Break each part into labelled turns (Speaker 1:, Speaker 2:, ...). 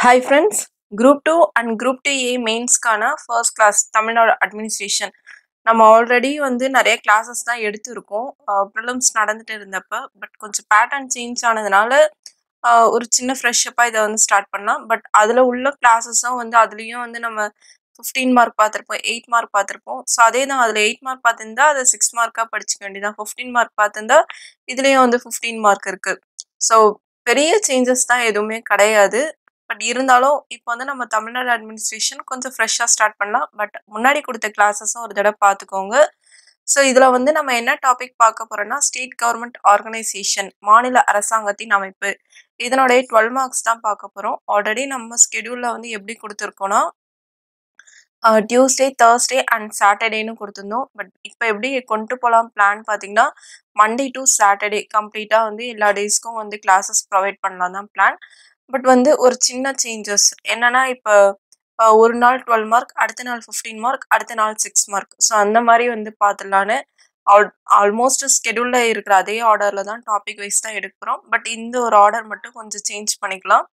Speaker 1: Hi friends group two and group two A மெயின்ஸ்க்கான first class Tamil Nadu administration நம்ம already வந்து நிறைய கிளாஸஸ் தான் எடுத்திருக்கோம் ப்ரிலிம்ஸ் நடந்துட்டு இருந்தப்ப பட் கொஞ்சம் பேட்டர்ன் சேஞ்ச் ஆனதுனால ஆஹ் ஒரு சின்ன ஃப்ரெஷ்ஷப்பாக இதை வந்து ஸ்டார்ட் பண்ணலாம் பட் அதில் உள்ள கிளாஸஸும் வந்து அதுலேயும் வந்து நம்ம ஃபிஃப்டீன் மார்க் பார்த்துருப்போம் எயிட் மார்க் பார்த்துருப்போம் ஸோ அதே தான் அதில் எயிட் மார்க் பார்த்துருந்தா அதை சிக்ஸ் மார்க்காக படிச்சுக்க வேண்டியதான் ஃபிஃப்டீன் மார்க் பார்த்துருந்தா இதுலேயும் வந்து ஃபிஃப்டீன் மார்க் இருக்குது ஸோ பெரிய சேஞ்சஸ் தான் எதுவுமே கிடையாது பட் இருந்தாலும் இப்போ வந்து நம்ம தமிழ்நாடு அட்மினிஸ்ட்ரேஷன் கொஞ்சம் ஃப்ரெஷ்ஷாக ஸ்டார்ட் பண்ணலாம் பட் முன்னாடி கொடுத்த கிளாஸஸும் ஒரு தடவை பார்த்துக்கோங்க ஸோ இதில் வந்து நம்ம என்ன டாபிக் பார்க்க போகிறோம்னா ஸ்டேட் கவர்மெண்ட் ஆர்கனைசேஷன் மாநில அரசாங்கத்தின் அமைப்பு இதனுடைய டுவெல் மார்க்ஸ் தான் பார்க்க போகிறோம் ஆல்ரெடி நம்ம ஸ்கெடியூலில் வந்து எப்படி கொடுத்துருக்கோன்னா டியூஸ்டே தேர்ஸ்டே அண்ட் சாட்டர்டேன்னு கொடுத்துருந்தோம் பட் இப்போ எப்படி கொண்டு போகலாம் பிளான் பார்த்தீங்கன்னா மண்டே டு சாட்டர்டே கம்ப்ளீட்டாக வந்து எல்லா டேஸ்க்கும் வந்து கிளாஸஸ் ப்ரொவைட் பண்ணலாம் தான் பிளான் பட் வந்து ஒரு சின்ன சேஞ்சஸ் என்னன்னா இப்போ அஹ், ஒரு நாள் டுவெல் மார்க் அடுத்த நாள் ஃபிஃப்டீன் மார்க் அடுத்த நாள் சிக்ஸ் மார்க் ஸோ அந்த மாதிரி வந்து பார்த்துடலான்னு ஆல் ஆல்மோஸ்ட் ஸ்கெடியூலில் இருக்கிற அதே ஆர்டரில் தான் டாபிக் வைஸ் தான் எடுக்கிறோம் பட் இந்த ஒரு ஆர்டர் மட்டும் கொஞ்சம் சேஞ்ச் பண்ணிக்கலாம்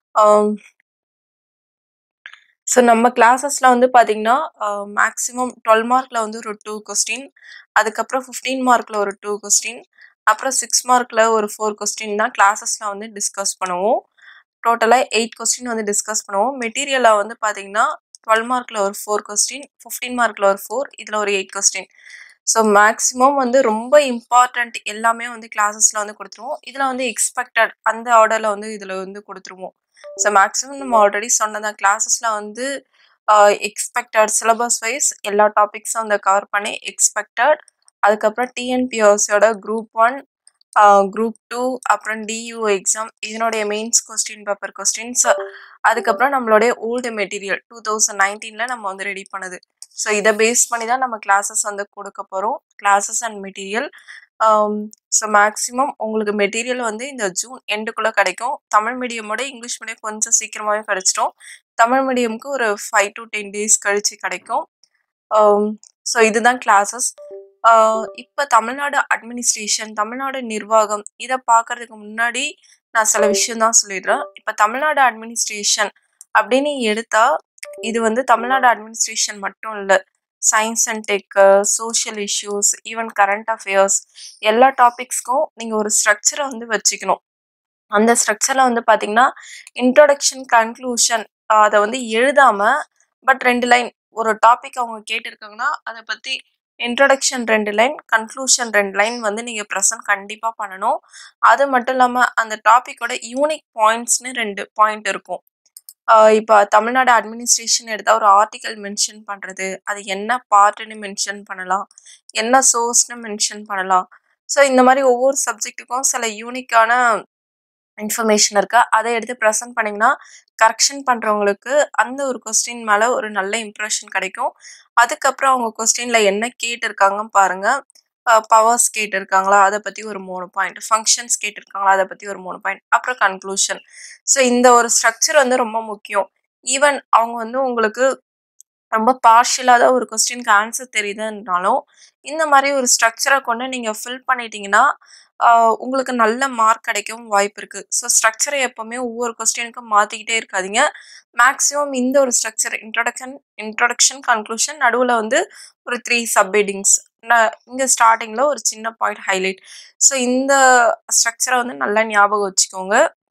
Speaker 1: ஸோ நம்ம கிளாஸஸில் வந்து பார்த்தீங்கன்னா மேக்ஸிமம் டுவெல் மார்க்கில் வந்து ஒரு டூ கொஸ்டின் அதுக்கப்புறம் ஃபிஃப்டீன் மார்க்கில் ஒரு டூ கொஸ்டின் அப்புறம் சிக்ஸ் மார்க்கில் ஒரு ஃபோர் கொஸ்டின் தான் கிளாஸஸில் வந்து டிஸ்கஸ் பண்ணுவோம் டோட்டலாக எயிட் கொஸ்டின் வந்து டிஸ்கஸ் பண்ணுவோம் மெட்டீரியலாக வந்து பார்த்தீங்கன்னா டுவெல் மார்க்கில் ஒரு ஃபோர் கொஸ்டின் ஃபிஃப்டீன் மார்க்கில் ஒரு ஃபோர் இதில் ஒரு எயிட் கொஸ்டின் ஸோ மேக்ஸிமம் வந்து ரொம்ப இம்பார்ட்டண்ட் எல்லாமே வந்து கிளாஸஸில் வந்து கொடுத்துருவோம் இதில் வந்து எக்ஸ்பெக்டட் அந்த ஆர்டரில் வந்து இதில் வந்து கொடுத்துருவோம் ஸோ மேக்ஸிமம் நம்ம ஆல்ரெடி சொன்னதான் கிளாஸஸில் வந்து எக்ஸ்பெக்டட் சிலபஸ் வைஸ் எல்லா டாபிக்ஸும் வந்து கவர் பண்ணி எக்ஸ்பெக்டட் அதுக்கப்புறம் டிஎன்பிஎஸ்சியோட குரூப் ஒன் குரூப் டூ அப்புறம் டியூ எக்ஸாம் இதனுடைய மெயின்ஸ் கொஸ்டின் பேப்பர் கொஸ்டின்ஸ் அதுக்கப்புறம் நம்மளுடைய ஓல்டு மெட்டீரியல் டூ தௌசண்ட் நைன்டீனில் நம்ம வந்து ரெடி பண்ணது ஸோ இதை பேஸ் பண்ணி தான் நம்ம கிளாஸஸ் வந்து கொடுக்க போகிறோம் classes and material so maximum உங்களுக்கு மெட்டீரியல் வந்து இந்த ஜூன் எண்டுக்குள்ளே கிடைக்கும் தமிழ் மீடியமோட இங்கிலீஷ் மீடியம் கொஞ்சம் சீக்கிரமாகவே கிடைச்சிடும் தமிழ் மீடியமுக்கு ஒரு ஃபைவ் டு டென் டேஸ் கழிச்சு கிடைக்கும் ஸோ இதுதான் கிளாஸஸ் இப்போ தமிழ்நாடு அட்மினிஸ்ட்ரேஷன் தமிழ்நாடு நிர்வாகம் இதை பார்க்கறதுக்கு முன்னாடி நான் சில விஷயம் தான் சொல்லிடுறேன் இப்போ தமிழ்நாடு அட்மினிஸ்ட்ரேஷன் அப்படின்னு எடுத்தா இது வந்து தமிழ்நாடு அட்மினிஸ்ட்ரேஷன் மட்டும் இல்லை science and tech social issues even current affairs எல்லா டாபிக்ஸ்க்கும் நீங்கள் ஒரு ஸ்ட்ரக்சரை வந்து வச்சுக்கணும் அந்த ஸ்ட்ரக்சரில் வந்து பார்த்தீங்கன்னா இன்ட்ரோடக்ஷன் கன்க்ளூஷன் அதை வந்து எழுதாமல் பட் ரெண்டு லைன் ஒரு டாபிக் அவங்க கேட்டிருக்காங்கன்னா அதை பற்றி இன்ட்ரடக்ஷன் ரெண்டு லைன் கன்க்ளூஷன் ரெண்டு லைன் வந்து நீங்கள் ப்ரெசன்ட் கண்டிப்பாக பண்ணணும் அது மட்டும் இல்லாமல் அந்த டாப்பிக்கோட யூனிக் பாயிண்ட்ஸ்னு ரெண்டு பாயிண்ட் இருக்கும் இப்போ தமிழ்நாடு அட்மினிஸ்ட்ரேஷன் எடுத்தால் ஒரு ஆர்டிக்கல் மென்ஷன் பண்ணுறது அது என்ன பார்ட்டுன்னு மென்ஷன் பண்ணலாம் என்ன சோர்ஸ்னு மென்ஷன் பண்ணலாம் ஸோ இந்த மாதிரி ஒவ்வொரு சப்ஜெக்ட்டுக்கும் சில யூனிக்கான இன்ஃபர்மேஷன் இருக்கா அதை எடுத்து ப்ரெசென்ட் பண்ணிங்கன்னா கரெக்ஷன் பண்ணுறவங்களுக்கு அந்த ஒரு கொஸ்டின் மேலே ஒரு நல்ல இம்ப்ரெஷன் கிடைக்கும் அதுக்கப்புறம் அவங்க கொஸ்டினில் என்ன கேட்டிருக்காங்கன்னு பாருங்கள் பவர்ஸ் கேட்டிருக்காங்களா அதை பற்றி ஒரு மூணு பாயிண்ட் ஃபங்க்ஷன்ஸ் கேட்டிருக்காங்களா அதை பற்றி ஒரு மூணு பாயிண்ட் அப்புறம் கன்க்ளூஷன் ஸோ இந்த ஒரு ஸ்ட்ரக்சர் வந்து ரொம்ப முக்கியம் ஈவன் அவங்க வந்து உங்களுக்கு ரொம்ப பார்ஷியலாக தான் ஒரு கொஸ்டினுக்கு ஆன்சர் தெரியுதுன்றாலும் இந்த மாதிரி ஒரு ஸ்ட்ரக்சரை கொண்டு நீங்கள் ஃபில் பண்ணிட்டீங்கன்னா ஆஹ் உங்களுக்கு நல்ல மார்க் கிடைக்கவும் வாய்ப்பு இருக்குது ஸோ ஸ்ட்ரக்சரை எப்போவுமே ஒவ்வொரு கொஸ்டினுக்கும் மாற்றிக்கிட்டே இருக்காதீங்க மேக்ஸிமம் இந்த ஒரு ஸ்ட்ரக்சர் இன்ட்ரடக்ஷன் இன்ட்ரடக்ஷன் கன்க்ளூஷன் நடுவில் வந்து ஒரு த்ரீ சப்ஹெட்டிங்ஸ் நான் இங்கே ஸ்டார்டிங்கில் ஒரு சின்ன பாயிண்ட் ஹைலைட் ஸோ இந்த ஸ்ட்ரக்சரை வந்து நல்லா ஞாபகம் வச்சுக்கோங்க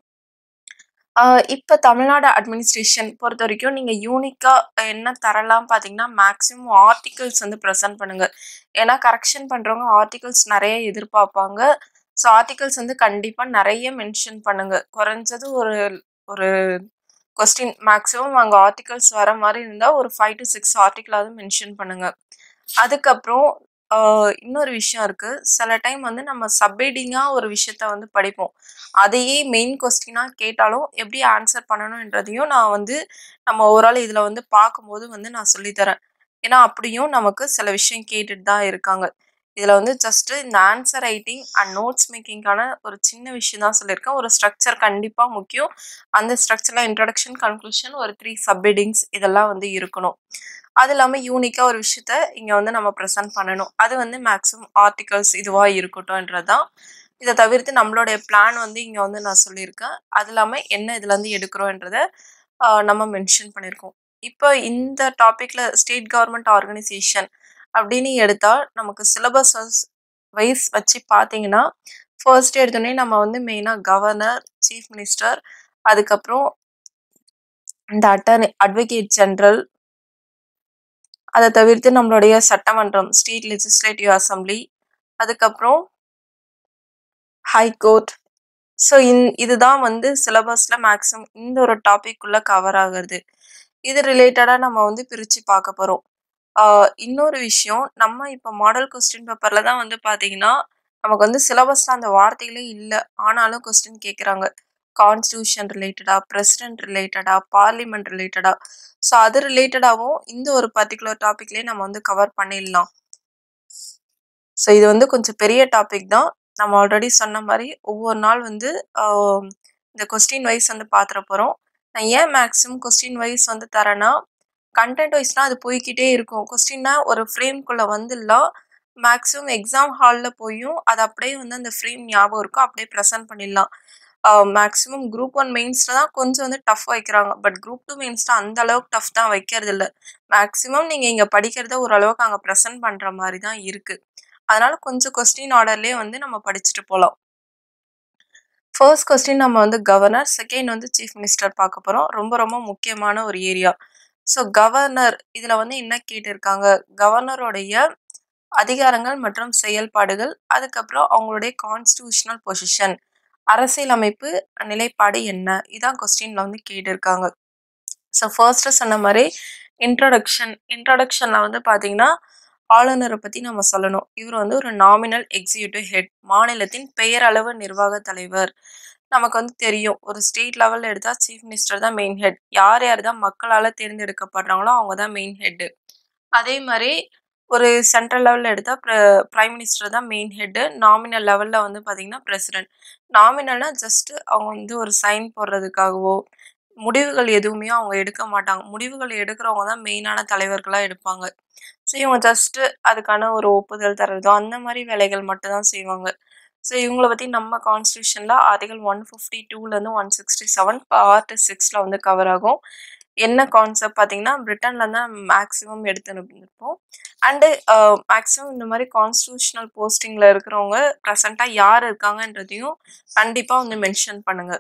Speaker 1: இப்போ தமிழ்நாடு அட்மினிஸ்ட்ரேஷன் பொறுத்த வரைக்கும் நீங்கள் யூனிக்காக என்ன தரலாம் பார்த்தீங்கன்னா மேக்ஸிமம் ஆர்டிகல்ஸ் வந்து ப்ரெசென்ட் பண்ணுங்கள் ஏன்னா கரெக்ஷன் பண்ணுறவங்க ஆர்டிகல்ஸ் நிறைய எதிர்பார்ப்பாங்க ஸோ ஆர்டிகல்ஸ் வந்து கண்டிப்பாக நிறைய மென்ஷன் பண்ணுங்கள் குறைஞ்சது ஒரு ஒரு கொஸ்டின் மேக்ஸிமம் அங்கே ஆர்டிகல்ஸ் வர மாதிரி இருந்தால் ஒரு ஃபைவ் டு சிக்ஸ் ஆர்டிக்கலாவது மென்ஷன் பண்ணுங்கள் அதுக்கப்புறம் ஆஹ் இன்னொரு விஷயம் இருக்குது சில டைம் வந்து நம்ம சப்ஹெட்டிங்காக ஒரு விஷயத்த வந்து படிப்போம் அதையே மெயின் கொஸ்டினாக கேட்டாலும் எப்படி ஆன்சர் பண்ணணுன்றதையும் நான் வந்து நம்ம ஓவரால் இதில் வந்து பார்க்கும்போது வந்து நான் சொல்லித்தரேன் ஏன்னா அப்படியும் நமக்கு சில விஷயம் கேட்டுட்டு தான் இருக்காங்க இதில் வந்து ஜஸ்ட்டு இந்த ஆன்சர் ரைட்டிங் அண்ட் நோட்ஸ் மேக்கிங்கான ஒரு சின்ன விஷயம் தான் சொல்லியிருக்கேன் ஒரு ஸ்ட்ரக்சர் கண்டிப்பாக முக்கியம் அந்த ஸ்ட்ரக்சரில் இன்ட்ரடக்ஷன் கன்க்ளூஷன் ஒரு த்ரீ சப்ஹெட்டிங்ஸ் இதெல்லாம் வந்து இருக்கணும் அது இல்லாமல் யூனிக்காக ஒரு விஷயத்த இங்கே வந்து நம்ம ப்ரெசென்ட் பண்ணணும் அது வந்து மேக்ஸிமம் ஆர்டிகல்ஸ் இதுவாக இருக்கட்டும்ன்றது தான் இதை தவிர்த்து நம்மளுடைய பிளான் வந்து இங்கே வந்து நான் சொல்லியிருக்கேன் அது இல்லாமல் என்ன இதுலேருந்து எடுக்கிறோன்றத அ நம்ம மென்ஷன் பண்ணியிருக்கோம். இப்ப இந்த டாபிக்ல ஸ்டேட் கவர்ன்மெண்ட் ஆர்கனைசேஷன் அப்படின்னு எடுத்தா, நமக்கு சிலபஸஸ் வைஸ் வச்சு பார்த்தீங்கன்னா, ஃபர்ஸ்ட் எடுத்தோனே நம்ம வந்து மெயினா கவர்னர், சீஃப் மினிஸ்டர், அதுக்கப்புறம் இந்த அட்டர்னி அட்வொகேட் ஜெனரல் அத தவிர்த்து நம்மளுடைய சட்டமன்றம், ஸ்டேட் லெஜிஸ்லேட்டிவ் அசெம்பிளி, அதுக்கப்புறம் ஹை கோர்ட். ஸோ இந் இதுதான் வந்து சிலபஸ்ல மேக்ஸிமம் இந்த ஒரு டாபிக் உள்ள கவர் ஆகுறது. இது ரிலேட்டடா நம்ம வந்து பிரிச்சு பார்க்க போறோம். ஆ இன்னொரு விஷயம், நம்ம இப்ப மாடல் கொஸ்டின் பேப்பர்ல தான் வந்து பார்த்தீங்கன்னா, நமக்கு வந்து சிலபஸ்ல அந்த வார்த்தைகளே இல்ல. ஆனாலும் கொஸ்டின் கேட்குறாங்க. கான்ஸ்டிடியூஷன் ரிலேட்டடா, பிரசிடென்ட் ரிலேட்டடா, பார்லிமென்ட் ரிலேட்டடா. ஸோ அது ரிலேட்டடாவும் இந்த ஒரு பர்ட்டிகுலர் டாபிக்லயே நம்ம வந்து கவர் பண்ணிடலாம். ஸோ இது வந்து கொஞ்சம் பெரிய டாபிக் தான். நம்ம ஆல்ரெடி சொன்ன மாரி ஒவ்வொரு நாள் வந்து ஆ இந்த கொஸ்டின் வைஸ் வந்து பார்த்துற போறோம். நான் ஏன் மேக்ஸிமம் கொஸ்டின் வைஸ் வந்து தரேன்னா, கன்டென்ட் வைஸ்னா அது போய்க்கிட்டே இருக்கும். கொஸ்டின்னா ஒரு ஃப்ரேம்க்குள்ள வந்துடலாம். மேக்ஸிமம் எக்ஸாம் ஹால்ல போயும் அது அப்படியே வந்து அந்த ஃப்ரேம் ஞாபகம் இருக்கும். அப்படியே பிரசன்ட் பண்ணிடலாம். ஆ மேக்ஸிமம் குரூப் 1 மெயின்ஸ்ல தான் கொஞ்சம் வந்து டஃப் வைக்கிறாங்க. பட் குரூப் 2 மெயின்ஸ்ல அந்த அளவுக்கு டஃப் தான் வைக்கிறதில்ல. மேக்ஸிமம் நீங்க இங்க படிக்கிறத ஓரளவுக்கு அங்க பிரசன்ட் பண்ற மாரி தான் இருக்கு. அதனால கொஞ்சம் கொஸ்டின் ஆர்டர்லயே வந்து நம்ம படிச்சுட்டு போலாம். ஃபர்ஸ்ட் கொஸ்டின் நம்ம வந்து கவர்னர், செகண்ட் வந்து சீஃப் மினிஸ்டர் பார்க்க போறோம். ரொம்ப ரொம்ப முக்கியமான ஒரு ஏரியா. ஸோ கவர்னர் இதுல வந்து என்ன கேட்டிருக்காங்க? கவர்னருடைய அதிகாரங்கள் மற்றும் செயல்பாடுகள், அதுக்கப்புறம் அவங்களுடைய கான்ஸ்டிடியூஷனல் பொசிஷன் அரசியலமைப்பு நிலைப்பாடு என்ன? இதான் கொஸ்டின்ல வந்து கேட்டிருக்காங்க. ஸோ ஃபர்ஸ்ட் சொன்ன மாரி இன்ட்ரோடக்ஷன் இன்ட்ரோடக்ஷன்ல வந்து பார்த்தீங்கன்னா, ஆளுநர பத்தி நம்ம சொல்லணும். இவர் வந்து ஒரு நாமினல் எக்ஸிக்யூட்டிவ் ஹெட் மாநிலத்தின் பெயரளவு நிர்வாக தலைவர். நமக்கு வந்து தெரியும். ஒரு ஸ்டேட் லெவல்ல எடுத்தா சீஃப் மினிஸ்டர் தான் மெயின் ஹெட். யார் யார் தான் மக்களால தேர்ந்தெடுக்கப்படுறாங்களோ அவங்க தான் மெயின் ஹெட். அதே மாரி ஒரு சென்ட்ரல் லெவல்ல எடுத்தா பிர பிரைம் மினிஸ்டர் தான் மெயின் ஹெட். நாமினல் லெவல்ல வந்து பார்த்தீங்கன்னா பிரசிடென்ட். நாமினல்னா ஜஸ்ட் அவங்க வந்து ஒரு சைன் போடுறதுக்காகவோ, முடிவுகள் எதுவுமே அவங்க எடுக்க மாட்டாங்க. முடிவுகள் எடுக்கிறவங்க தான் மெயினான தலைவர்களா எடுப்பாங்க. ஸோ இவங்க ஜஸ்ட் அதுக்கான ஒரு ஒப்புதல் தர்றதோ, அந்த மாரி வேலைகள் மட்டும் தான் செய்வாங்க. ஸோ இவங்கள பத்தி நம்ம கான்ஸ்டிடியூஷன்ல ஆர்டிகிள் 152லருந்து 167 பார்ட் 6ல வந்து கவர் ஆகும். என்ன கான்செப்ட் பார்த்தீங்கன்னா, பிரிட்டன்ல தான் மேக்ஸிமம் எடுத்திருப்போம். அண்ட் அ மேக்ஸிமம் இந்த மாரி கான்ஸ்டிடியூஷனல் போஸ்டிங்ல இருக்கிறவங்க பிரசன்ட்டா யார் இருக்காங்கன்றதையும் கண்டிப்பா வந்து மென்ஷன் பண்ணுங்க.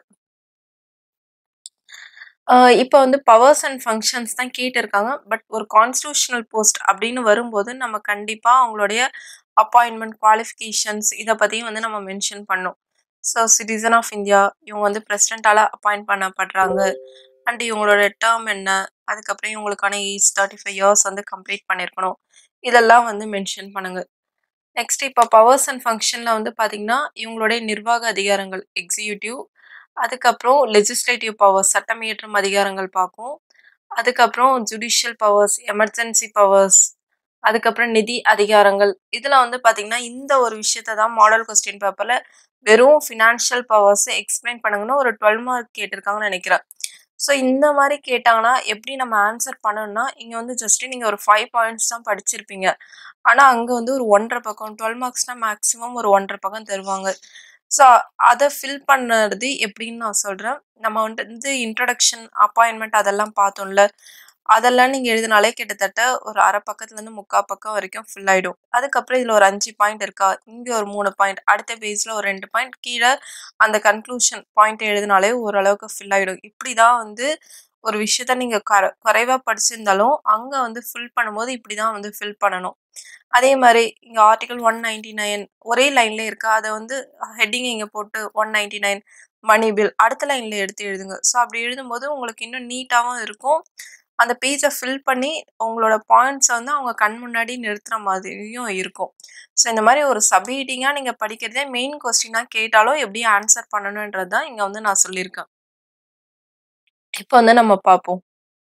Speaker 1: ஆ இப்ப வந்து பவர்ஸ் அண்ட் ஃபங்ஷன்ஸ் தான் கேட்டிருக்காங்க. பட் ஒரு கான்ஸ்டிடியூஷனல் போஸ்ட் அப்படின்னு வரும்போது, நம்ம கண்டிப்பா அவங்களுடைய அப்பாயின்ட்மென்ட், குவாலிஃபிகேஷன்ஸ் இத பத்தியும் வந்து நம்ம மென்ஷன் பண்ணணும். ஸோ சிட்டிசன் ஆஃப் இந்தியா இவங்க வந்து பிரசிடென்ட்டால அப்பாயிண்ட் பண்ணப்படுறாங்க. அண்ட் இவங்களோட டெர்ம் என்ன? அதுக்கப்புறம் இவங்களுக்கான ஏஜ் 35 இயர்ஸ் வந்து கம்ப்ளீட் பண்ணியிருக்கணும். இதெல்லாம் வந்து மென்ஷன் பண்ணுங்க. நெக்ஸ்ட் இப்ப பவர்ஸ் அண்ட் ஃபங்ஷன்ல வந்து பார்த்தீங்கன்னா, இவங்களுடைய நிர்வாக அதிகாரங்கள் எக்ஸிக்யூட்டிவ், அதுக்கப்புறம் லெஜிஸ்லேட்டிவ் பவர்ஸ் சட்டம் இயற்றும் அதிகாரங்கள் பார்ப்போம். அதுக்கப்புறம் ஜுடிஷியல் பவர்ஸ், எமர்ஜென்சி பவர்ஸ், அதுக்கப்புறம் நிதி அதிகாரங்கள். இதுல வந்து பார்த்தீங்கன்னா, இந்த ஒரு விஷயத்த தான் மாடல் கொஸ்டின் பேப்பர்ல வெறும் ஃபினான்ஷியல் பவர்ஸ் எக்ஸ்பிளைன் பண்ணுங்கன்னு ஒரு 12 மார்க் கேட்டிருக்காங்கன்னு நெனைக்கிறேன். ஸோ இந்த மாரி கேட்டாங்கன்னா, எப்படி நம்ம ஆன்சர் பண்ணணும்னா, இங்க வந்து ஜஸ்ட் நீங்க ஒரு 5 பாயிண்ட்ஸ் தான் படிச்சிருப்பீங்க. ஆனா அங்க வந்து ஒரு 1 1/2 பக்கம் 12 மார்க்ஸ்னா மேக்ஸிமம் ஒரு 1 1/2 பக்கம் தருவாங்க. ஸோ அத ஃபில் பண்ணறது எப்படின்னு நான் சொல்றேன். நம்ம வந்து இன்ட்ரோடக்ஷன், அப்பாயின்ட்மென்ட் அதெல்லாம் பார்த்தோம்ல. அதெல்லாம் நீங்க எழுதினாலே கிட்டத்தட்ட ஒரு 1/2 பக்கத்துலருந்து 3/4 பக்கம் வரைக்கும் ஃபில் ஆயிடும். அதுக்கப்புறம் இதுல ஒரு 5 பாயிண்ட் இருக்கா? இங்க ஒரு 3 பாயிண்ட், அடுத்த பேஜ்ல ஒரு 2 பாயிண்ட், கீழ அந்த கன்க்ளூஷன் பாயிண்ட் எழுதினாலே ஓரளவுக்கு ஃபில் ஆயிடும். இப்படிதான் வந்து ஒரு விஷயத்த நீங்க கர குறைவா படிச்சிருந்தாலும், அங்க வந்து ஃபில் பண்ணும்போது இப்படிதான் வந்து ஃபில் பண்ணணும். அதே மாரி இங்க ஆர்டிகிள் 199 ஒரே லைன்ல இருக்கா? அத வந்து ஹெட்டிங் இங்க போட்டு 199 மணி பில் அடுத்த லைன்ல எடுத்து எழுதுங்க. ஸோ அப்படி எழுதும்போது உங்களுக்கு இன்னும் நீட்டாவும் இருக்கும். அந்த பேஜ ஃபில் பண்ணி உங்களோட பாயிண்ட்ஸ வந்து அவங்க கண் முன்னாடி நிறுத்துற மாதிரியும் இருக்கும். ஸோ இந்த மாரி ஒரு சப் ஹெட்டிங்கா நீங்க படிக்கிறதே மெயின் கொஸ்டினா கேட்டாலும் எப்படி ஆன்சர் பண்ணணும்ன்றது தான் இங்க வந்து நான் சொல்லியிருக்கேன். இப்ப வந்து நம்ம பார்ப்போம்.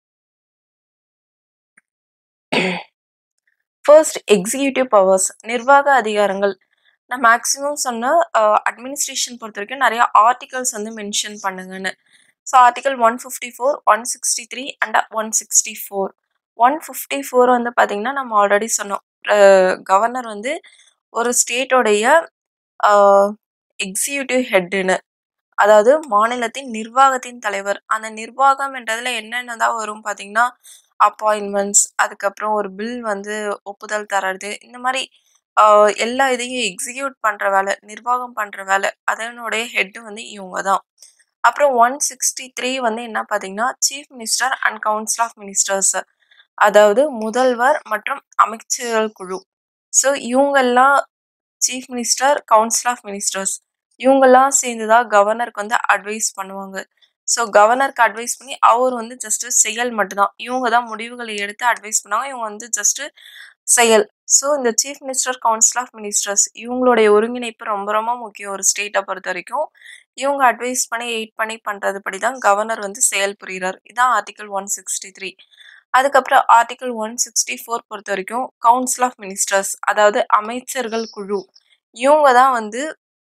Speaker 1: ஃபர்ஸ்ட் எக்ஸிக்யூட்டிவ் பவர்ஸ் நிர்வாக அதிகாரங்கள். நான் மேக்ஸிமம் சொன்ன அ அட்மினிஸ்ட்ரேஷன் பொறுத்தவரைக்கும் நெறைய ஆர்டிகிள்ஸ் வந்து மென்ஷன் பண்ணுங்கன்னு. So article 154, 163 and 164. 154 வந்து பார்த்தீங்கன்னா, நம்ம ஆல்ரெடி சொன்னோம். அ கவர்னர் வந்து ஒரு ஸ்டேட்டோடைய அ எக்ஸிக்யூட்டிவ் ஹெட்டுன்னு. அதாவது மாநிலத்தின் நிர்வாகத்தின் தலைவர். அந்த நிர்வாகம் என்றதுல என்னென்ன தான் வரும் பார்த்தீங்கன்னா, அப்பாயின்ட்மெண்ட்ஸ் அதுக்கப்புறம் ஒரு பில் வந்து ஒப்புதல் தர்றது. இந்த மாரி அ எல்லா இதையும் எக்ஸிக்யூட் பண்ற வேலை, நிர்வாகம் பண்ற வேலை. அதனுடைய ஹெட் வந்து இவங்க தான். அப்புறம் 163 வந்து என்ன பார்த்தீங்கன்னா, chief minister and council of ministers. அதாவது முதல்வர் மற்றும் அமைச்சர்கள் குழு. ஸோ இவங்கெல்லாம் chief minister, council of ministers. இவங்கலாம் சேர்ந்து தான் கவர்னருக்கு வந்து அட்வைஸ் பண்ணுவாங்க. ஸோ கவர்னருக்கு அட்வைஸ் பண்ணி அவர் வந்து ஜஸ்ட் செயல் மட்டும் தான். இவங்க தான் முடிவுகளை எடுத்து அட்வைஸ் பண்ணுவாங்க. இவங்க வந்து ஜஸ்ட் செயல். ஸோ இந்த chief minister, council of ministers இவங்களுடைய ஒருங்கிணைப்பு ரொம்ப ரொம்ப முக்கியம் ஒரு ஸ்டேட்ட பொறுத்தவரைக்கும். இவங்க அட்வைஸ் பண்ணி, எய்ட் பண்ணி பண்றது படி தான் கவர்னர் வந்து செயல் புரியிறார். இதான் ஆர்டிகிள் 163. அதுக்கப்புறம் ஆர்டிகிள் 164 பொறுத்தவரைக்கும் கவுன்சில் ஆஃப் மினிஸ்டர்ஸ் அதாவது அமைச்சர்கள் குழு. இவங்க தான் வந்து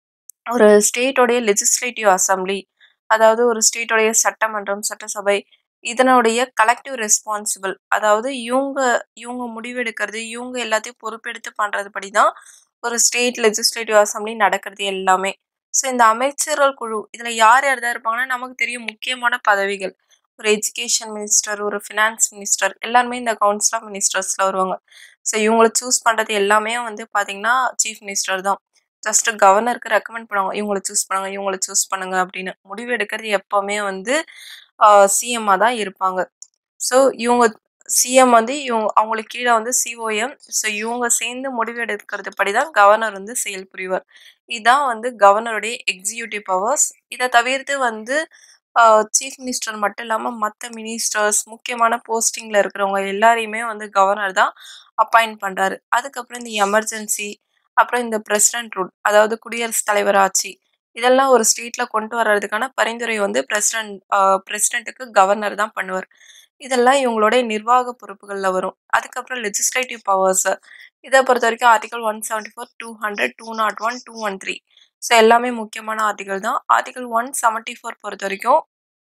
Speaker 1: ஒரு ஸ்டேட்டோடைய லெஜிஸ்லேட்டிவ் அசெம்பிளி அதாவது ஒரு ஸ்டேட்டோடைய சட்டமன்றம், சட்டசபை இதனுடைய கலெக்டிவ் ரெஸ்பான்சிபிள் அதாவது இவங்க இவங்க முடிவெடுக்கிறது, இவங்க எல்லாத்தையும் பொறுப்பெடுத்து பண்றது படி தான் ஒரு ஸ்டேட் லெஜிஸ்லேட்டிவ் அசெம்பிளி நடக்கிறது எல்லாமே. ஸோ இந்த அமைச்சர்கள் குழு இதுல யார் யார் தான் இருப்பாங்கன்னா, நமக்கு தெரியும் முக்கியமான பதவிகள். ஒரு எஜுகேஷன் மினிஸ்டர், ஒரு ஃபினான்ஸ் மினிஸ்டர் எல்லாருமே இந்த கவுன்சில் ஆஃப் மினிஸ்டர்ஸ்ல வருவாங்க. ஸோ இவங்கள சூஸ் பண்றது எல்லாமே வந்து பார்த்தீங்கன்னா, சீஃப் மினிஸ்டர் தான். ஜஸ்ட் கவர்னருக்கு ரெக்கமெண்ட் பண்ணுவாங்க. இவங்கள சூஸ் பண்ணுங்க, இவங்கள சூஸ் பண்ணுங்க அப்படின்னு. முடிவு எடுக்கிறது எப்பவுமே வந்து அ சிஎம்மா தான் இருப்பாங்க. ஸோ இவங்க சிஎம் வந்து இவங்க அவங்களுக்கு கீழ வந்து சிஓஎம். ஸோ இவங்க சேர்ந்து முடிவு எடுக்கிறது படி தான் கவர்னர் வந்து செயல் புரிவார். இதான் வந்து கவர்னருடைய எக்ஸிக்யூட்டிவ் பவர்ஸ். இத தவிர்த்து வந்து அ சீஃப் மினிஸ்டர் மட்டும் இல்லாம மத்த மினிஸ்டர்ஸ், முக்கியமான போஸ்டிங்ல இருக்கிறவங்க எல்லாரையுமே வந்து கவர்னர் தான் அப்பாயிண்ட் பண்றாரு. அதுக்கப்புறம் இந்த எமர்ஜென்சி, அப்புறம் இந்த பிரசிடென்ட் ரூல் அதாவது குடியரசுத் தலைவர் ஆட்சி. இதெல்லாம் ஒரு ஸ்டேட்ல கொண்டு வர்றதுக்கான பரிந்துரை வந்து பிரசிடென்ட் அ பிரசிடென்ட்க்கு கவர்னர் தான் பண்ணுவார். இதெல்லாம் இவங்களுடைய நிர்வாக பொறுப்புகள்ல வரும். அதுக்கப்புறம் லெஜிஸ்லேட்டிவ் பவர்ஸ். இத பொறுத்தவரைக்கும் ஆர்டிகிள் 174, 200, 201, 213 ஸோ எல்லாமே முக்கியமான ஆர்டிகிள் தான். ஆர்டிகிள் 174 பொறுத்தவரைக்கும்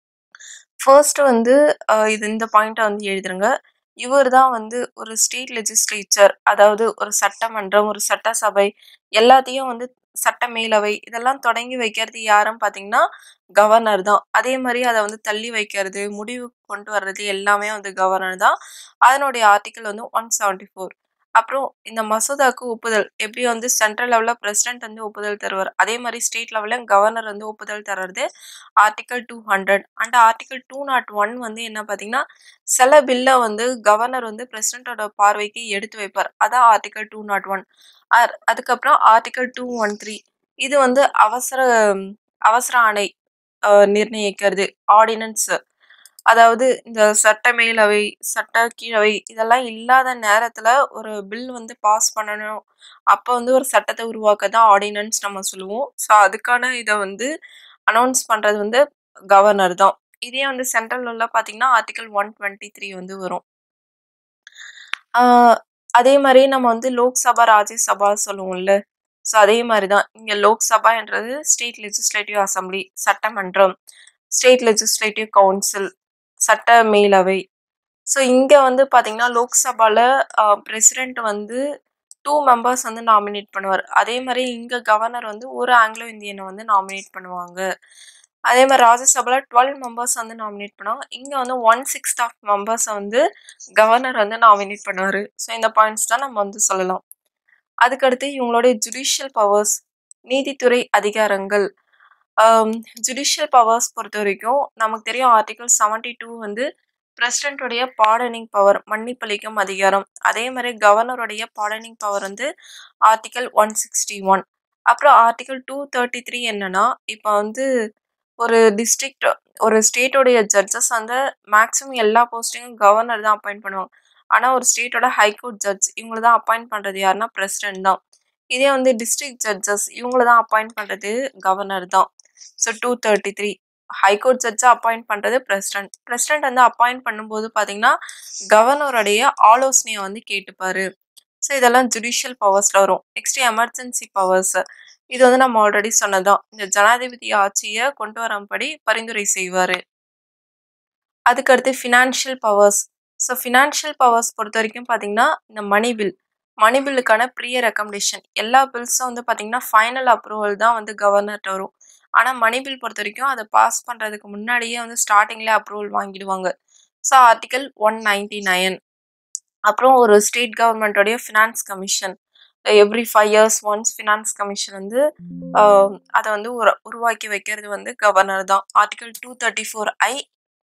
Speaker 1: ஃபர்ஸ்ட் வந்து அ இது இந்த பாயிண்ட்ட வந்து எழுதிருங்க. இவர் தான் வந்து ஒரு ஸ்டேட் லெஜிஸ்லேச்சர் அதாவது ஒரு சட்டமன்றம், ஒரு சட்டசபை எல்லாத்தையும் வந்து சட்ட மேலவை இதெல்லாம் தொடங்கி வைக்கிறது யாருன்னு பார்த்தீங்கன்னா, கவர்னர் தான். அதே மாரி அத வந்து தள்ளி வைக்கிறது, முடிவுக்கு கொண்டு வர்றது எல்லாமே வந்து கவர்னர் தான். அதனுடைய ஆர்டிகிள் வந்து 174. அப்புறம் இந்த மசோதாவுக்கு ஒப்புதல் எப்படி வந்து சென்ட்ரல் லெவல்ல பிரசிடென்ட் வந்து ஒப்புதல் தருவார். அதே மாரி ஸ்டேட் லெவல்ல கவர்னர் வந்து ஒப்புதல் தர்றது ஆர்டிகிள் 200 அண்ட் ஆர்டிகிள் 201 வந்து என்ன பார்த்தீங்கன்னா, சில பில்ல வந்து கவர்னர் வந்து பிரசிடென்ட்டோட பார்வைக்கு எடுத்து வைப்பார். அதான் ஆர்டிகிள் 201. அர் அதுக்கப்புறம் ஆர்டிகிள் 213 இது வந்து அவசர அவசர ஆணை அ நிர்ணயிக்கிறது. ஆர்டினன்ஸ் அதாவது இந்த சட்ட மேலவை, சட்ட கீழவை இதெல்லாம் இல்லாத நேரத்துல ஒரு பில் வந்து பாஸ் பண்ணணும். அப்ப வந்து ஒரு சட்டத்த உருவாக்க தான் ஆர்டினன்ஸ் நம்ம சொல்லுவோம். ஸோ அதுக்கான இத வந்து அனௌன்ஸ் பண்றது வந்து கவர்னர் தான். இதே வந்து சென்ட்ரல் லெவல்ல பார்த்தீங்கன்னா, ஆர்டிகிள் 123 வந்து வரும். ஆ அதே மாரி நம்ம வந்து லோக்சபா, ராஜ்யசபா சொல்லுவோம்ல. ஸோ அதே மாரி தான். இங்க லோக்சபா என்றது ஸ்டேட் லெஜிஸ்லேட்டிவ் அசெம்பிளி சட்டமன்றம், ஸ்டேட் லெஜிஸ்லேட்டிவ் கவுன்சில் சட்ட மேலவை. ஸோ இங்க வந்து பார்த்தீங்கன்னா, லோக்சபால அ பிரசிடென்ட் வந்து 2 மெம்பர்ஸ் வந்து நாமினேட் பண்ணுவார். அதே மாரி இங்க கவர்னர் வந்து ஒரு ஆங்கிலோ இந்தியன வந்து நாமினேட் பண்ணுவாங்க. அதே மாரி ராஜ்யசபால 12 மெம்பர்ஸ் வந்து நாமினேட் பண்ணுவாங்க. இங்க வந்து 1/6 ஆஃப் மெம்பர்ஸ வந்து கவர்னர் வந்து நாமினேட் பண்ணுவாரு. ஸோ இந்த பாயிண்ட்ஸ் தான் நம்ம வந்து சொல்லலாம். அதுக்கடுத்து இவங்களுடைய ஜுடிஷியல் பவர்ஸ் நீதித்துறை அதிகாரங்கள். அம் ஜுடிஷியல் பவர்ஸ் பொறுத்தவரைக்கும் நமக்கு தெரியும் ஆர்டிகிள் 72 வந்து பிரசிடென்ட்டுடைய பார்டனிங் பவர் மன்னிப்பளிக்கும் அதிகாரம். அதே மாரி கவர்னருடைய பார்டனிங் பவர் வந்து ஆர்டிகிள் 161. அப்புறம் ஆர்டிகிள் 233 என்னன்னா, இப்ப வந்து ஒரு டிஸ்ட்ரிக்ட் ஒரு ஸ்டேட்டோடைய ஜட்ஜஸ் வந்து மேக்ஸிமம் எல்லா போஸ்டிங்கும் கவர்னர் தான் அப்பாயிண்ட் பண்ணுவாங்க. ஆனா ஒரு ஸ்டேட்டோட ஹைகோர்ட் ஜட்ஜ் இவங்கள தான் அப்பாயிண்ட் பண்றது யாருன்னா பிரசிடென்ட் தான். இதே வந்து டிஸ்ட்ரிக்ட் ஜட்ஜஸ் இவங்கள தான் அப்பாயிண்ட் பண்றது கவர்னர் தான். ஸோ 233 ஹைகோர்ட் ஜட்ஜ அப்பாயிண்ட் பண்றது பிரசிடென்ட். பிரசிடென்ட் வந்து அப்பாயிண்ட் பண்ணும்போது பார்த்தீங்கன்னா, கவர்னருடைய ஆலோசனைய வந்து கேட்டுப்பாரு. ஸோ இதெல்லாம் ஜுடிஷியல் பவர்ஸ்ல வரும். Next emergency powers. இது வந்து நம்ம ஆல்ரெடி சொன்னது தான். இந்த ஜனாதிபதி ஆட்சிய கொண்டு வரும்படி பரிந்துரை செய்வாரு. அதுக்கடுத்து financial powers. So financial powers பொறுத்தவரைக்கும் பார்த்தீங்கன்னா, இந்த மணி பில். மணி பில்லுக்கான ப்ரீ ரெக்கமெண்டேஷன் எல்லா பில்ஸும் வந்து பார்த்தீங்கன்னா, ஃபைனல் அப்ரூவல் தான் வந்து கவர்னர்ட்ட வரும். ஆனா மணி பில் பொறுத்தவரைக்கும் அத பாஸ் பண்றதுக்கு முன்னாடியே வந்து ஸ்டார்ட்டிங்லயே அப்ரூவல் வாங்கிடுவாங்க. ஸோ ஆர்டிக்கிள் 199 அப்புறம் ஒரு ஸ்டேட் கவர்ன்மென்ட்டோடைய finance commission. Every 5 years once finance commission வந்து அ அத வந்து உர உருவாக்கி வைக்கிறது வந்து கவர்னர் தான். Article 234 I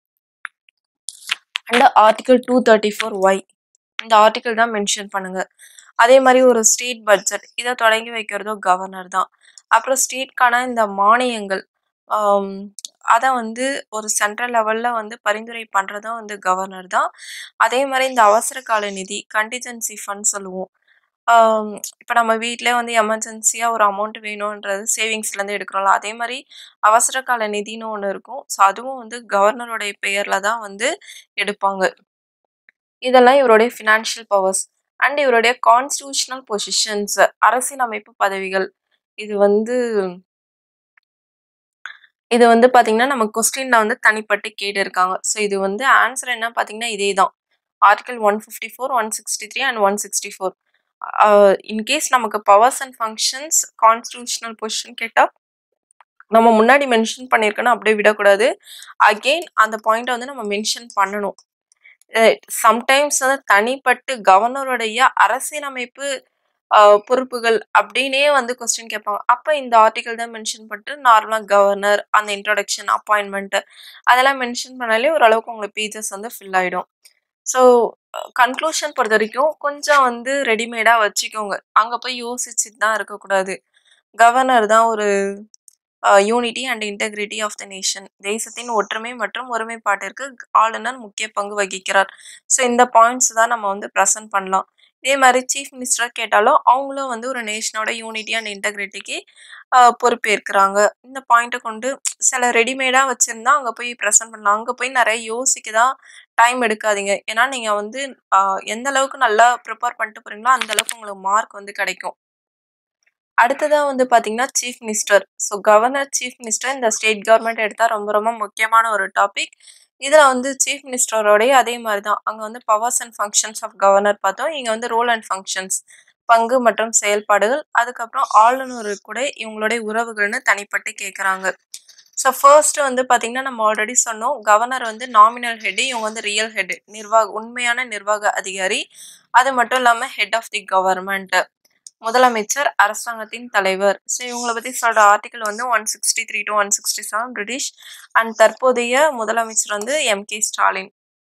Speaker 1: and article 234 Y இந்த ஆர்டிக்கிள் தான் மென்ஷன் பண்ணுங்க. அதே மாரி ஒரு ஸ்டேட் பட்ஜெட் இத தொடங்கி வைக்கிறதும் கவர்னர் தான். அப்புறம் ஸ்டேட்க்கான இந்த மானியங்கள் ஆம் அத வந்து ஒரு சென்ட்ரல் லெவல்ல வந்து பரிந்துரை பண்றதும் வந்து கவர்னர் தான். அதே மாரி இந்த அவசர கால நிதி கன்டிஜென்சி ஃபண்ட் சொல்லுவோம். ஆம் இப்ப நம்ம வீட்லயே வந்து எமர்ஜென்சியா ஒரு அமௌண்ட் வேணுன்றது சேவிங்ஸ்லேருந்து எடுக்கிறோம்ல, அதே மாரி அவசர கால நிதின்னு ஒண்ணு இருக்கும். ஸோ அதுவும் வந்து கவர்னருடைய பெயர்ல தான் வந்து எடுப்பாங்க. இதெல்லாம் இவருடைய ஃபினான்ஷியல் பவர்ஸ் அண்ட் இவருடைய கான்ஸ்டிடியூஷனல் பொசிஷன்ஸ் அரசியலமைப்பு பதவிகள். இது வந்து இது வந்து பார்த்தீங்கன்னா, நம்ம கொஸ்டின்ல வந்து தனிப்பட்டு கேட்டிருக்காங்க. ஸோ இது வந்து ஆன்ஸர் என்ன பார்த்தீங்கன்னா, இதே தான். ஆர்டிக்கிள் 154, 163 அண்ட் 164 அ இன்கேஸ் நமக்கு powers and functions constitutional position கேட்டா, நம்ம முன்னாடி மென்ஷன் பண்ணியிருக்கோம்னு அப்படியே விடக்கூடாது. அகைன் அந்த பாயிண்ட்ட வந்து நம்ம மென்ஷன் பண்ணணும். அ சம்டைம்ஸ் வந்து தனிப்பட்டு கவர்னருடைய அரசியலமைப்பு அ பொறுப்புகள் அப்படின்னே வந்து கொஸ்டின் கேட்பாங்க. அப்ப இந்த ஆர்டிக்கிள் தான் மென்ஷன் பண்ணிட்டு நார்மலா கவர்னர், அந்த இன்ட்ரோடக்ஷன், அப்பாயின்ட்மென்ட் அதெல்லாம் மென்ஷன் பண்ணாலே ஓரளவுக்கு உங்களுக்கு பேஜஸ் வந்து ஃபில் ஆயிடும். ஸோ கன்க்ளூஷன் பொறுத்தவரைக்கும் கொஞ்சம் வந்து ரெடிமேடா வச்சுக்கோங்க. அங்க போய் யோசிச்சுட்டு தான் இருக்கக்கூடாது. கவர்னர் தான் ஒரு அ unity and integrity of the nation. தேசத்தின் ஒற்றுமை மற்றும் ஒருமைப்பாட்டிற்கு ஆளுநர் முக்கிய பங்கு வகிக்கிறார். ஸோ இந்த பாயிண்ட்ஸ் தான் நம்ம வந்து பிரசன்ட் பண்ணலாம். இதே மாரி சீஃப் மினிஸ்டர் கேட்டாலும் அவங்களும் வந்து ஒரு நேஷனோட யூனிட்டி அண்ட் இன்டெகிரிட்டிக்கு அ பொறுப்பேற்கிறாங்க. இந்த பாயிண்ட்ட கொண்டு சில ரெடிமேடா வச்சிருந்தா அங்க போய் பிரசன்ட் பண்ணலாம். அங்க போய் நெறைய யோசிக்க தான் டைம் எடுக்காதீங்க. ஏன்னா நீங்க வந்து அ எந்த அளவுக்கு நல்லா ப்ரிப்பேர் பண்ணிட்டு போறீங்களோ, அந்த அளவுக்கு உங்களுக்கு மார்க் வந்து கிடைக்கும். அடுத்ததா வந்து பார்த்தீங்கன்னா, chief minister. So governor, chief minister இந்த ஸ்டேட் கவர்ன்மெண்ட் எடுத்தா ரொம்ப ரொம்ப முக்கியமான ஒரு டாபிக். இதுல வந்து சீஃப் மினிஸ்டரோடைய அதே மாரி தான். அங்க வந்து powers and functions of governor பார்த்தோம். இங்க வந்து ரோல் அண்ட் ஃபங்ஷன்ஸ் பங்கு மற்றும் செயல்பாடுகள். அதுக்கப்புறம் ஆளுநர் கூட இவங்களுடைய உறவுகள்னு தனிப்பட்டு கேட்கறாங்க. ஸோ ஃபர்ஸ்ட் வந்து பார்த்தீங்கன்னா, நம்ம ஆல்ரெடி சொன்னோம். கவர்னர் வந்து நாமினல் ஹெட் இவங்க வந்து ரியல் ஹெட் நிர்வாக உண்மையான நிர்வாக அதிகாரி. அது மட்டும் இல்லாம ஹெட் ஆஃப் தி கவர்ன்மென்ட் முதலமைச்சர், அரசாங்கத்தின் தலைவர். ஸோ இவங்கள பத்தி சொல்ற ஆர்டிக்கிள் வந்து 163 டூ 167 பிரிட்டிஷ் அண்ட் தற்போதைய முதலமைச்சர் வந்து எம்.கே. ஸ்டாலின்.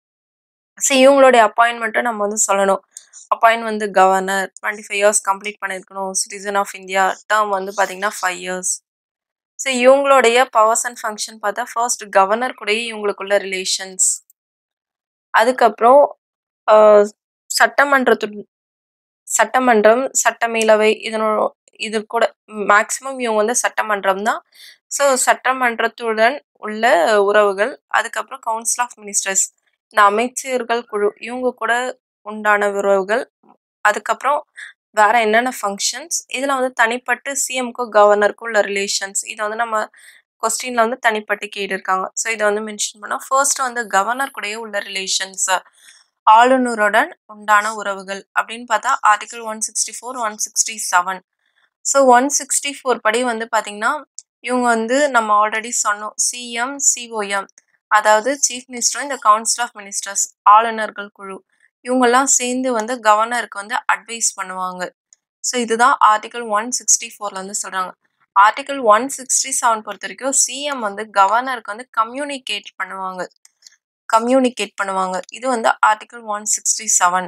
Speaker 1: ஸோ இவங்களுடைய அப்பாயின்ட்மென்ட்டும் நம்ம வந்து சொல்லணும். அப்பாயிண்ட் வந்து கவர்னர் 25 இயர்ஸ் கம்ப்ளீட் பண்ணியிருக்கணும். Citizen of India. டெர்ம் வந்து பார்த்தீங்கன்னா 5 இயர்ஸ். ஸோ இவங்களுடைய பவர்ஸ் அண்ட் ஃபங்ஷன் பார்த்தா ஃபர்ஸ்ட் கவர்னர் கூடயே இவங்களுக்குள்ள ரிலேஷன்ஸ். அதுக்கப்புறம் அ சட்டமன்றத்துடன் சட்டமன்றம், சட்டமேலவை இதனோ இது கூட மேக்ஸிமம் இவங்க வந்து சட்டமன்றம் தான். ஸோ சட்டமன்றத்துடன் உள்ள உறவுகள். அதுக்கப்புறம் கவுன்சில் ஆஃப் மினிஸ்டர்ஸ் இந்த அமைச்சர்கள் குழு இவங்க கூட உண்டான உறவுகள். அதுக்கப்புறம் வேற என்னென்ன ஃபங்ஷன்ஸ் இதுல வந்து தனிப்பட்டு சிஎம்க்கும் கவர்னருக்கும் உள்ள ரிலேஷன்ஸ். இத வந்து நம்ம கொஸ்டின்ல வந்து தனிப்பட்டு கேட்டிருக்காங்க. ஸோ இத வந்து மென்ஷன் பண்ணோம். ஃபர்ஸ்ட் வந்து கவர்னர் கூடயே உள்ள ரிலேஷன்ஸ். ஆளுநருடன் உண்டான உறவுகள் அப்படின்னு பார்த்தா ஆர்டிக்கிள் 164, 167. ஸோ 164 படி வந்து பார்த்தீங்கன்னா, இவங்க வந்து நம்ம ஆல்ரெடி சொன்னோம். சிஎம், சிஓஎம் அதாவது சீஃப் மினிஸ்டரும், இந்த கவுன்சில் ஆஃப் மினிஸ்டர்ஸ் ஆளுநர்கள் குழு. இவங்கலாம் சேர்ந்து வந்து கவர்னருக்கு வந்து அட்வைஸ் பண்ணுவாங்க. ஸோ இதுதான் ஆர்டிக்கிள் 164ல வந்து சொல்றாங்க. ஆர்டிக்கிள் 167 பொறுத்தவரைக்கும் சிஎம் வந்து கவர்னருக்கு வந்து கம்யூனிகேட் பண்ணுவாங்க. கம்யூனிகேட் பண்ணுவாங்க. இது வந்து ஆர்டிக்கிள் 167.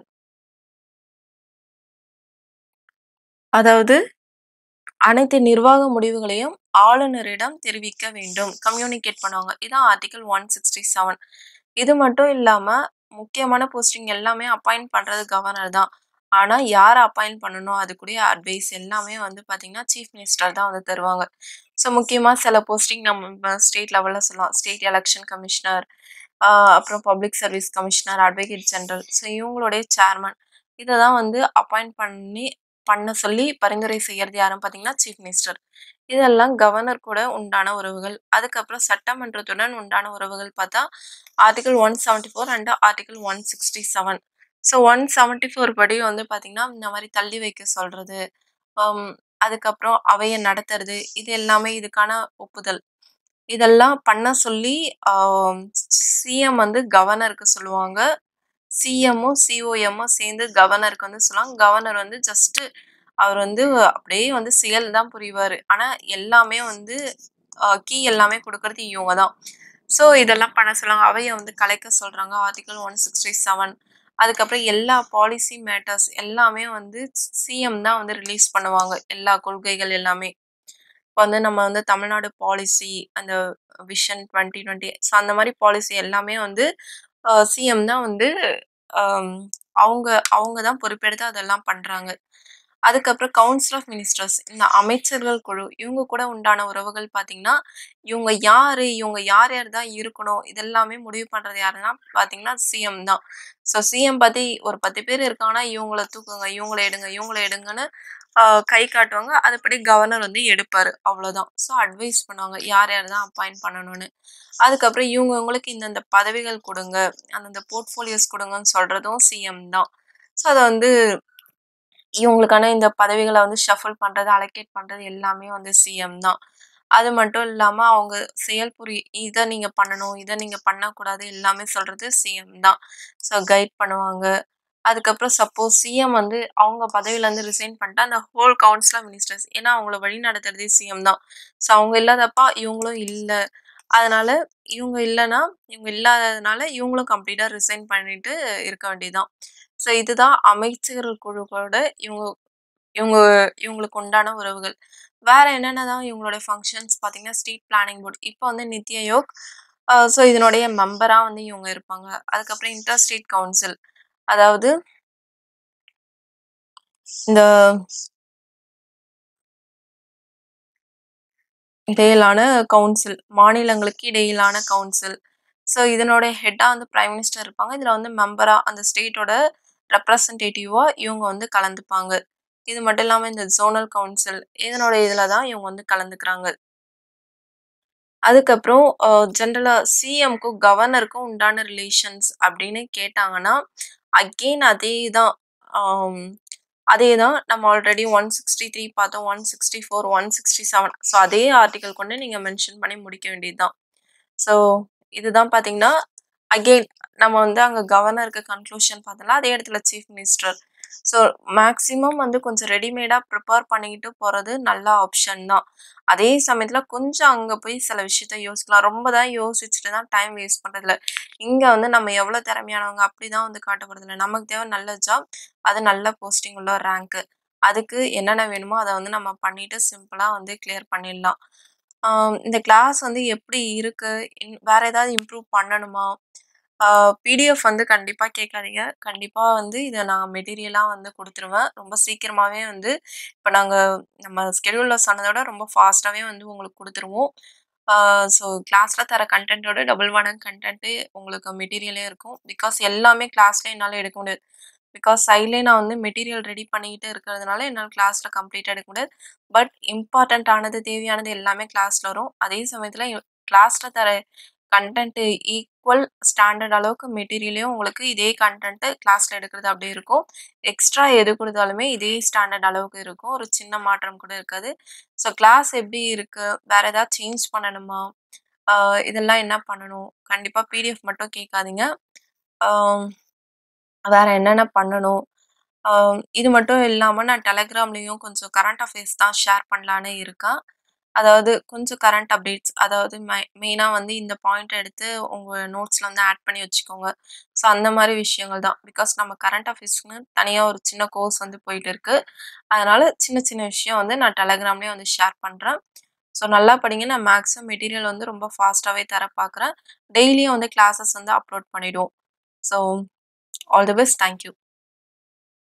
Speaker 1: அதாவது அனைத்து நிர்வாக முடிவுகளையும் ஆளுநரிடம் தெரிவிக்க வேண்டும். கம்யூனிகேட் பண்ணுவாங்க. இதான் ஆர்டிக்கிள் 167. இது மட்டும் இல்லாம முக்கியமான போஸ்டிங் எல்லாமே அப்பாயிண்ட் பண்றது கவர்னர் தான். ஆனா யார அப்பாயிண்ட் பண்ணணும் அதுக்குரிய அட்வைஸ் எல்லாமே வந்து பார்த்தீங்கன்னா, சீஃப் மினிஸ்டர் தான் வந்து தருவாங்க. ஸோ முக்கியமா சில போஸ்டிங் நம்ம ஸ்டேட் லெவல்ல சொல்லலாம். ஸ்டேட் எலக்ஷன் கமிஷனர், அ அப்புறம் public service commissioner, advocate general. So இவங்களுடைய சேர்மன். இத தான் வந்து அப்பாயிண்ட் பண்ணி பண்ண சொல்லி பரிந்துரை செய்யறது யாருன்னு பார்த்தீங்கன்னா, சீஃப் மினிஸ்டர். இதெல்லாம் கவர்னர் கூட உண்டான உறவுகள். அதுக்கப்புறம் சட்டமன்றத்துடன் உண்டான உறவுகள் பார்த்தா ஆர்டிக்கிள் 174 அண்ட் ஆர்டிக்கிள் 167. ஸோ 174 படி வந்து பார்த்தீங்கன்னா, இந்த மாரி தள்ளி வைக்க சொல்றது. அம் அதுக்கப்புறம் அவைய நடத்துறது, இது எல்லாமே இதுக்கான ஒப்புதல். இதெல்லாம் பண்ண சொல்லி ஆ சிஎம் வந்து கவர்னருக்கு சொல்லுவாங்க. சிஎம்மும், சிஓஎம்மும் சேர்ந்து கவர்னருக்கு வந்து சொல்லுவாங்க. கவர்னர் வந்து ஜஸ்ட் அவர் வந்து அப்படியே வந்து செயல் தான் புரிவாரு. ஆனா எல்லாமே வந்து அ கீ எல்லாமே குடுக்குறது இவங்க தான். ஸோ இதெல்லாம் பண்ண சொல்லுவாங்க. அவைய வந்து கலைக்க சொல்றாங்க. ஆர்டிகிள் 167 அதுக்கப்புறம் எல்லா பாலிசி மேட்டர்ஸ் எல்லாமே வந்து சிஎம் தான் வந்து ரிலீஸ் பண்ணுவாங்க. எல்லா கொள்கைகள் எல்லாமே. இப்ப வந்து நம்ம வந்து தமிழ்நாடு பாலிசி, அந்த விஷன் 2020 ஸோ அந்த மாரி பாலிசி எல்லாமே வந்து அ சிஎம் தான் வந்து அம் அவங்க அவங்க தான் பொறுப்பெடுத்து அதெல்லாம் பண்றாங்க. அதுக்கப்புறம் கவுன்சில் ஆஃப் மினிஸ்டர்ஸ் இந்த அமைச்சர்கள் குழு, இவங்க கூட உண்டான உறவுகள் பார்த்தீங்கன்னா, இவங்க யாரு? இவங்க யார் யார் தான் இருக்கணும்? இதெல்லாமே முடிவு பண்றது யாருன்னா பார்த்தீங்கன்னா, சிஎம் தான். ஸோ சிஎம் பத்தி ஒரு 10 பேர் இருக்காங்கன்னா, இவங்கள தூக்குங்க, இவங்கள எடுங்க, இவங்கள எடுங்கன்னு அ கை காட்டுவாங்க. அதுபடி கவர்னர் வந்து எடுப்பாரு. அவ்வளோதான். ஸோ அட்வைஸ் பண்ணுவாங்க. யார் யார் தான் அப்பாயிண்ட் பண்ணணும்னு. அதுக்கப்புறம் இவங்க இவங்களுக்கு இந்தந்த பதவிகள் குடுங்க, அந்தந்த போர்ட்ஃபோலியோஸ் குடுங்கன்னு சொல்றதும் சிஎம் தான். ஸோ அத வந்து இவங்களுக்கான இந்த பதவிகள வந்து ஷஃபில் பண்றது, அலோகேட் பண்றது எல்லாமே வந்து சிஎம் தான். அது மட்டும் இல்லாம அவங்க செயல்புரி இத நீங்க பண்ணணும், இத நீங்க பண்ணக்கூடாது எல்லாமே சொல்றது சிஎம் தான். ஸோ கைட் பண்ணுவாங்க. அதுக்கப்புறம் சப்போஸ் சிஎம் வந்து அவங்க பதவியிலேருந்து ரிசைன் பண்ணிட்டா, அந்த ஹோல் கவுன்சில் ஆஃப் மினிஸ்டர்ஸ் ஏன்னா அவங்கள வழிநடத்துறதே சிஎம் தான். ஸோ அவங்க இல்லாதப்ப இவங்களும் இல்ல. அதனால இவங்க இல்லன்னா, இவங்க இல்லாததுனால இவங்களும் கம்ப்ளீட்டா ரிசைன் பண்ணிட்டு இருக்க வேண்டியதுதான். ஸோ இதுதான் அமைச்சர்கள் குழுக்களோட இவங்க இவங்க இவங்களுக்கு உண்டான உறவுகள். வேற என்னென்னதான் இவங்களுடைய ஃபங்ஷன்ஸ் பார்த்தீங்கன்னா, ஸ்டேட் பிளானிங் போர்ட் இப்ப வந்து நித்தி ஆயோக் அ ஸோ இதனுடைய மெம்பரா வந்து இவங்க இருப்பாங்க. அதுக்கப்புறம் இன்டர் ஸ்டேட் கவுன்சில் அதாவது இந்த இடையிலான கவுன்சில் மாநிலங்களுக்கு இடையிலான கவுன்சில். ஸோ இதனுடைய ஹெட்டா வந்து பிரைம் மினிஸ்டர் இருப்பாங்க. இதுல வந்து மெம்பரா அந்த ஸ்டேட்டோட ரெப்ரசன்டேட்டிவா இவங்க வந்து கலந்துப்பாங்க. இது மட்டும் இல்லாம இந்த ஜோனல் கவுன்சில் இதனோட இதுல தான் இவங்க வந்து கலந்துக்கிறாங்க. அதுக்கப்புறம் அ ஜெனரலா சிஎம்க்கும், கவர்னருக்கும் உண்டான ரிலேஷன்ஸ் அப்படின்னு கேட்டாங்கன்னா, அகெயின் அதே தான். ஆம் அதே தான் நம்ம ஆல்ரெடி 163 பார்த்தோம். 164, 167 ஸோ அதே ஆர்டிகிள் கொண்டு நீங்க மென்ஷன் பண்ணி முடிக்க வேண்டியது தான். ஸோ இதுதான் பார்த்தீங்கன்னா, அகெயின் நம்ம வந்து அங்க கவர்னருக்கு கன்க்ளூஷன் பார்த்தோம்ல, அதே இடத்துல சீஃப் மினிஸ்டர். ஸோ மேக்ஸிமம் வந்து கொஞ்சம் ரெடிமேடா ப்ரிப்பேர் பண்ணிக்கிட்டு போறது நல்ல ஆப்ஷன் தான். அதே சமயத்துல கொஞ்சம் அங்க போய் சில விஷயத்த யோசிக்கலாம். ரொம்ப தான் யோசிச்சுட்டு தான் டைம் வேஸ்ட் பண்றதில்ல. இங்க வந்து நம்ம எவ்வளோ திறமையானவங்க அப்படிதான் வந்து காட்ட போறதில்ல. நமக்கு தேவை நல்ல ஜாப், அது நல்ல போஸ்டிங் உள்ள ரேங்க்கு. அதுக்கு என்னென்ன வேணுமோ அத வந்து நம்ம பண்ணிட்டு சிம்பிளா வந்து கிளியர் பண்ணிடலாம். ஆ இந்த கிளாஸ் வந்து எப்படி இருக்கு? இன் வேற ஏதாவது இம்ப்ரூவ் பண்ணணுமா? ஆ பிடிஎஃப் வந்து கண்டிப்பா கேட்காதீங்க. கண்டிப்பா வந்து இத நான் மெட்டீரியலா வந்து குடுத்துருவேன். ரொம்ப சீக்கிரமாவே வந்து இப்ப நாங்க நம்ம ஸ்கெடியூல்ல சொன்னத விட ரொம்ப ஃபாஸ்ட்டாவே வந்து உங்களுக்கு குடுத்துருவோம். ஆ ஸோ கிளாஸ்ல தர கன்டென்ட்டோட டபுள் மடங்கு கன்டென்ட் உங்களுக்கு மெட்டீரியலே இருக்கும். பிகாஸ் எல்லாமே கிளாஸ்ல என்னால எடுக்க முடியாது. பிகாஸ் சைட்லயே நான் வந்து மெட்டீரியல் ரெடி பண்ணிக்கிட்டு இருக்கிறதுனால என்னால கிளாஸ்ல கம்ப்ளீட்டா எடுக்க முடியாது. பட் இம்பார்ட்டன்ட் ஆனது, தேவையானது எல்லாமே கிளாஸ்ல வரும். அதே சமயத்துல கிளாஸ்ல தர கன்டென்ட் ஈக்குவல் ஸ்டாண்டர்ட் அளவுக்கு மெட்டீரியலையும் உங்களுக்கு இதே கன்டென்ட் கிளாஸ்ல எடுக்கிறது அப்படியே இருக்கும். எக்ஸ்ட்ரா எது குடுத்தாலுமே இதே ஸ்டாண்டர்ட் அளவுக்கு இருக்கும். ஒரு சின்ன மாற்றம் கூட இருக்காது. ஸோ கிளாஸ் எப்படி இருக்கு? வேற ஏதாவது சேஞ்ச் பண்ணணுமா? ஆ இதெல்லாம் என்ன பண்ணணும்? கண்டிப்பா பிடிஎஃப் மட்டும் கேட்காதீங்க. ஆம் வேற என்னென்ன பண்ணணும்? ஆ இது மட்டும் இல்லாம நான் டெலகிராம்லயும் கொஞ்சம் கரண்ட் அஃபேர்ஸ் தான் ஷேர் பண்ணலான்னு இருக்கேன். அதாவது கொஞ்சம் கரண்ட் அப்டேட்ஸ் அதாவது மெ மெயினா வந்து இந்த பாயிண்ட் எடுத்து உங்க நோட்ஸ்ல வந்து ஆட் பண்ணி வச்சுக்கோங்க. ஸோ அந்த மாரி விஷயங்கள் தான். பிகாஸ் நம்ம கரண்ட் அஃபேர்ஸ்க்குன்னு தனியா ஒரு சின்ன கோர்ஸ் வந்து போயிட்டு இருக்கு. அதனால சின்ன சின்ன விஷயம் வந்து நான் டெலகிராம்லயே வந்து ஷேர் பண்றேன். ஸோ நல்லா படிங்க. நான் மேக்ஸிமம் மெட்டீரியல் வந்து ரொம்ப ஃபாஸ்ட்டாவே தர பார்க்குறேன். டெய்லியும் வந்து கிளாஸஸ் வந்து அப்லோட் பண்ணிடுவோம். So all the best. Thank you.